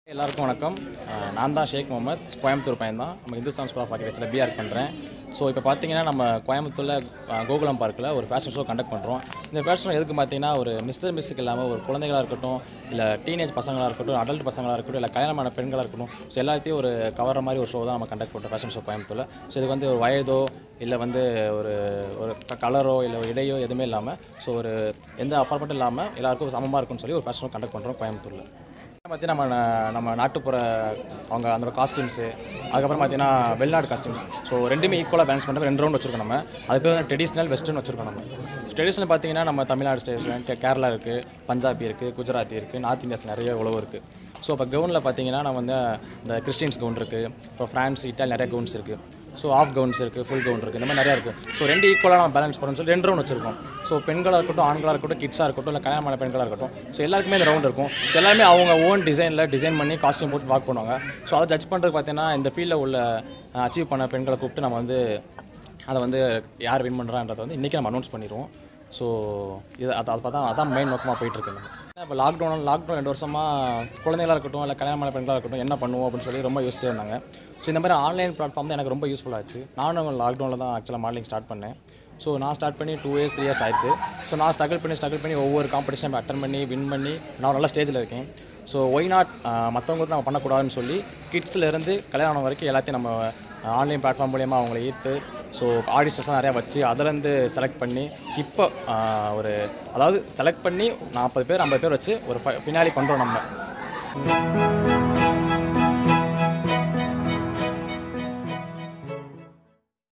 எல்லாருக்கும் வணக்கம் அஹ் நான் தான் ஷேக் முகமது கோயம்புத்தூர் பையன் தான் நம்ம இந்துஸ்தான் ஸ்கூல் ஆஃப் ஆர்கிடெக்சரில் பிஆர் பண்ணுறேன் ஸோ இப்போ பார்த்தீங்கன்னா நம்ம கோயம்புத்தூரில் அஹ், கோகுலம் பார்க்கில் ஒரு ஃபேஷன் ஷோ கண்டக்ட் பண்ணுறோம் இந்த ஃபேஷன் ஷோ எதுக்கு பார்த்தீங்கன்னா ஒரு மிஸ்டர் மிஸ்ஸுக்கு இல்லாமல் ஒரு குழந்தைகளாக இருக்கட்டும் இல்லை டீனேஜ் பசங்களாக இருக்கட்டும் அடல்ட் பசங்களாக இருக்கட்டும் இல்லை கல்யாணமான பெண்களாக இருக்கட்டும் ஸோ எல்லாத்தையும் ஒரு கவர மாதிரி ஒரு ஷோ தான் நம்ம கண்டக்ட் பண்ணுறோம் ஃபேஷன் ஷோ கோயம்புத்தூரில் ஸோ இதுக்கு வந்து ஒரு வயதோ இல்லை வந்து ஒரு ஒரு கலரோ இல்லை ஒரு இடையோ எதுவுமே இல்லாமல் ஸோ ஒரு எந்த அப்பார்ட்மெண்ட்டும் இல்லாமல் எல்லாருக்கும் சமமாக இருக்கும்னு சொல்லி ஒரு ஃபேஷன் ஷோ கண்டக்ட் பண்ணுறோம் கோயம்புத்தூரில் பார்த்தீங்கன்னா நம்ம ந- நம்ம நாட்டுப்புற அவங்க அந்த காஸ்டியூம்ஸு அதுக்கப்புறம் பார்த்தீங்கன்னா வெளிநாடு காஸ்டியூம்ஸ் ஸோ ரெண்டுமே ஈக்குவலாக பேலன்ஸ் பண்ணுற ரெண்டு ரவுண்ட் வச்சிருக்கோம் நம்ம அதுக்கு ட்ரெடிஷ்னல் வெஸ்டர்ன் வச்சிருக்கோம் நம்ம ட்ரெடிஷ்னல் பார்த்தீங்கன்னா நம்ம தமிழ்நாடு ஸ்டேஷன் கேரளா இருக்குது பஞ்சாபி இருக்குது குஜராத்தி இருக்குது நார்த் இந்தியாஸ் நிறைய உழவு இருக்குது ஸோ இப்போ கவுனில் பார்த்தீங்கன்னா நம்ம வந்து இந்த கிறிஸ்டின்ஸ் கவுன் இருக்குது அப்புறம் ஃப்ரான்ஸ் இட்டாலி நிறைய கவுன்ஸ் இருக்குது ஸோ ஆஃப் கவுன்ஸ் இருக்குது ஃபுல் கவுன் இருக்குது இந்த மாதிரி நிறையா இருக்குது ஸோ ரெண்டு ஈக்குவலாக நம்ம பேலன்ஸ் பண்ணணும்னு சொல்லி ரெண்டு ரவுண்ட் வச்சிருக்கோம் ஸோ பெண்களாக இருக்கட்டும் ஆண்களாக இருக்கட்டும் கிட்ஸாக இருக்கட்டும் இல்லை கல்யாணமான பெண்களாக இருக்கட்டும் ஸோ எல்லாருக்குமே இந்த ரவுண்ட் இருக்கும் ஸோ எல்லாருமே அவங்க ஓன் டிசைனில் டிசைன் பண்ணி காஸ்டியூம் போட்டு வாக் பண்ணுவாங்க ஸோ அதை ஜட்ஜ் பண்ணுறதுக்கு பார்த்தீங்கன்னா இந்த ஃபீல்டில் உள்ள அச்சீவ் பண்ண பெண்களை கூப்பிட்டு நம்ம வந்து அதை வந்து யார் வின் பண்ணுறான்றதை வந்து இன்றைக்கி நம்ம அனௌன்ஸ் பண்ணிடுவோம் ஸோ இது அது அதை தான் அதான் மெயின் நோக்கமாக போயிட்டுருக்கு நம்ம இப்போ லாக்டவுன் லாக்டவுன் ரெண்டு வருஷமாக குழந்தைகளாக இருக்கட்டும் இல்லை கல்யாணமான பெண்களாக இருக்கட்டும் என்ன பண்ணுவோம் அப்படின்னு சொல்லி ரொம்ப யோசிச்சிட்டே இருந்தாங்க ஸோ இந்த மாதிரி ஆன்லைன் பிளாட்ஃபார்ம் தான் எனக்கு ரொம்ப யூஸ்ஃபுல்லாக ஆச்சு நானும் லாக்டவுனில் தான் ஆக்சுவலாக மாடலிங் ஸ்டார்ட் பண்ணேன் ஸோ நான் ஸ்டார்ட் பண்ணி டூ இயர்ஸ் த்ரீ இயர்ஸ் ஆயிடுச்சு ஸோ நான் ஸ்ட்ரகிள் பண்ணி ஸ்ட்ரகிள் பண்ணி ஒவ்வொரு காம்படிஷன் அட்டன் பண்ணி வின் பண்ணி நான் நல்ல ஸ்டேஜில் இருக்கேன் ஸோ ஒய் நாட் மற்றவங்களுக்கு நம்ம பண்ணக்கூடாதுன்னு சொல்லி கிட்ஸ்லேருந்து கல்யாணம் வரைக்கும் எல்லாத்தையும் நம்ம ஆன்லைன் பிளாட்ஃபார்ம் மூலியமாக அவங்கள ஈர்த்து ஸோ ஆடிஷன்ஸ்லாம் நிறையா வச்சு அதுலேருந்து செலக்ட் பண்ணி இப்போ ஒரு அதாவது செலக்ட் பண்ணி நாற்பது பேர் ஐம்பது பேர் வச்சு ஒரு ஃபினாலி பண்ணுறோம் நம்ம